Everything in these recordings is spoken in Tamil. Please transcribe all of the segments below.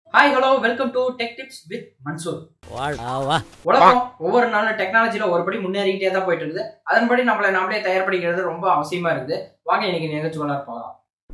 hi hello welcome to tech tips with Mansoor வாடா வா உலகம் ஒவ்வொரு நாளும் டெக்னாலஜில ஒரு படி முன்னேறிக்கிட்டே தான் போயிட்டு இருக்குது அதன்படி நம்மளை நாமளே தயார்படுகிறது ரொம்ப அவசியமா இருக்குது வாங்க இன்னைக்கு நிகழ்ச்சிக்குள்ள போகலாம்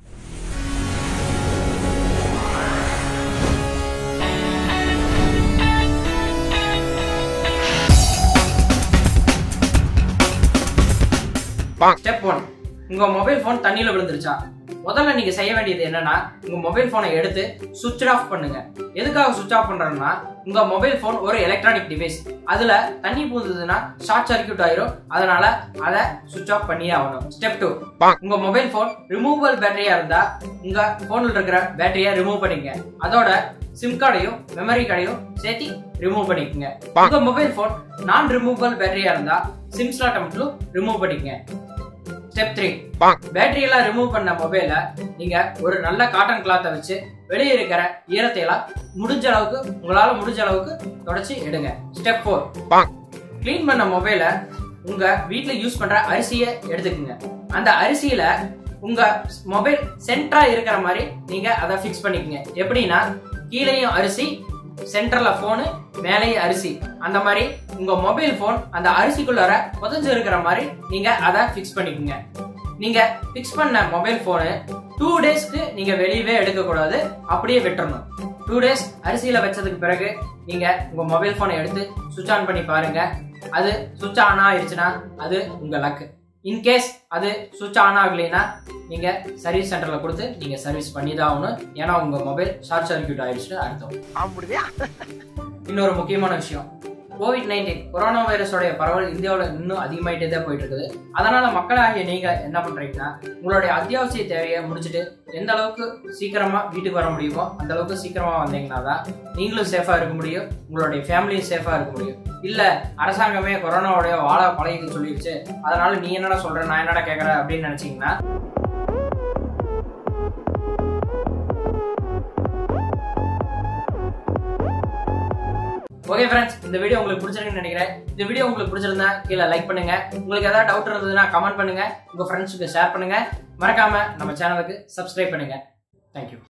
ஸ்டெப் ஒன் உங்க மொபைல் ஃபோன் தண்ணியில விழுந்துருச்சா முதல்ல நீங்க செய்ய வேண்டியது என்னன்னா உங்க மொபைல் போனை எடுத்து சுவிட்ச் ஆஃப் பண்ணுங்க எதுக்காக சுவிட்ச் ஆஃப் பண்றேன்னா உங்க மொபைல் போன் ஒரு எலக்ட்ரானிக் டிவைஸ் அதுல தண்ணி பூந்ததுன்னா ஷார்ட் சர்க்யூட் ஆயிரும் அதனால அதை சுவிட்ச் ஆஃப் பண்ணியே ஆகணும் ஸ்டெப் டூ உங்க மொபைல் போன் ரிமூவபிள் பேட்டரியா இருந்தா உங்க போன்ல இருக்கிற பேட்டரியை ரிமூவ் பண்ணிக்கங்க அதோட சிம் கார்டையும் மெமரி கார்டையும் சேர்த்து ரிமூவ் பண்ணிக்கங்க உங்க மொபைல் போன் நான் ரிமூவபிள் பேட்டரியா இருந்தா சிம் ஸ்லாட்டை மட்டும் ரிமூவ் பண்ணிக்கங்க ஸ்டெப் த்ரீ பேட்டரி எல்லாம் ரிமூவ் பண்ண மொபைல நீங்க ஒரு நல்ல காட்டன் கிளாத்தை வச்சு வெளியே இருக்கிற ஈரத்தை எல்லாம் முடிஞ்ச அளவுக்கு உங்களால முடிஞ்ச அளவுக்கு தொடச்சி எடுங்க ஸ்டெப் ஃபோர் க்ளீன் பண்ண மொபைல உங்க வீட்ல யூஸ் பண்ற அரிசியை எடுத்துக்கோங்க அந்த அரிசியில உங்க மொபைல் சென்டரா இருக்கிற மாதிரி நீங்க அதை ஃபிக்ஸ் பண்ணிக்கங்க எப்படின்னா கீழேயும் அரிசி சென்டர்ல போனு மேலேயும் அரிசி அந்த மாதிரி உங்க மொபைல் போன் அந்த அரிசிக்குள்ளார புதஞ்சு இருக்கிற மாதிரி நீங்க அதை ஃபிக்ஸ் பண்ணிக்கோங்க நீங்க ஃபிக்ஸ் பண்ண மொபைல் போனு டூ டேஸ்க்கு நீங்க வெளியவே எடுக்க கூடாது அப்படியே விட்டுறணும் டூ டேஸ் அரிசியில வச்சதுக்கு பிறகு நீங்க உங்க மொபைல் போனை எடுத்து சுவிட்ச் ஆன் பண்ணி பாருங்க அது சுவிட்ச் ஆன் ஆயிடுச்சுன்னா அது உங்க லக்கு இன்கேஸ் அது சுவிட்ச் ஆன் ஆகலைன்னா நீங்க சர்வீஸ் சென்டர்ல கொடுத்து நீங்க சர்வீஸ் பண்ணி தான் ஆகணும் ஏன்னா உங்க மொபைல் ஷார்ட் சர்க்யூட் ஆயிடுச்சுன்னு அர்த்தம் இன்னொரு முக்கியமான விஷயம் கோவிட் நைன்டீன் கொரோனா வைரஸோடைய பரவல் இந்தியாவில் இன்னும் அதிகமாயிட்டே தான் போயிட்டு இருக்குது அதனால மக்களாகிய நீங்க என்ன பண்றீங்கன்னா உங்களுடைய அத்தியாவசிய தேவையை முடிச்சுட்டு எந்த அளவுக்கு சீக்கிரமா வீட்டுக்கு வர முடியுமோ அந்த அளவுக்கு சீக்கிரமா வந்தீங்கன்னா தான் நீங்களும் சேஃபா இருக்க முடியும் உங்களுடைய ஃபேமிலியும் சேஃபா இருக்க முடியும் இல்ல அரசாங்கமே கொரோனாவுடைய வாழ பழகிக்க சொல்லிடுச்சு அதனால நீ என்னடா சொல்ற நான் என்னடா கேட்கறேன் அப்படின்னு நினைச்சீங்கன்னா ஓகே ஃப்ரெண்ட்ஸ் இந்த வீடியோ உங்களுக்கு பிடிச்சிருக்குன்னு நினைக்கிறேன் இந்த வீடியோ உங்களுக்கு பிடிச்சிருந்தா கீழே லைக் பண்ணுங்க உங்களுக்கு ஏதாவது டவுட் இருந்ததுன்னா கமெண்ட் பண்ணுங்க உங்க ஃப்ரெண்ட்ஸுக்கு ஷேர் பண்ணுங்க மறக்காம நம்ம சேனலுக்கு சப்ஸ்கிரைப் பண்ணுங்க தேங்க்யூ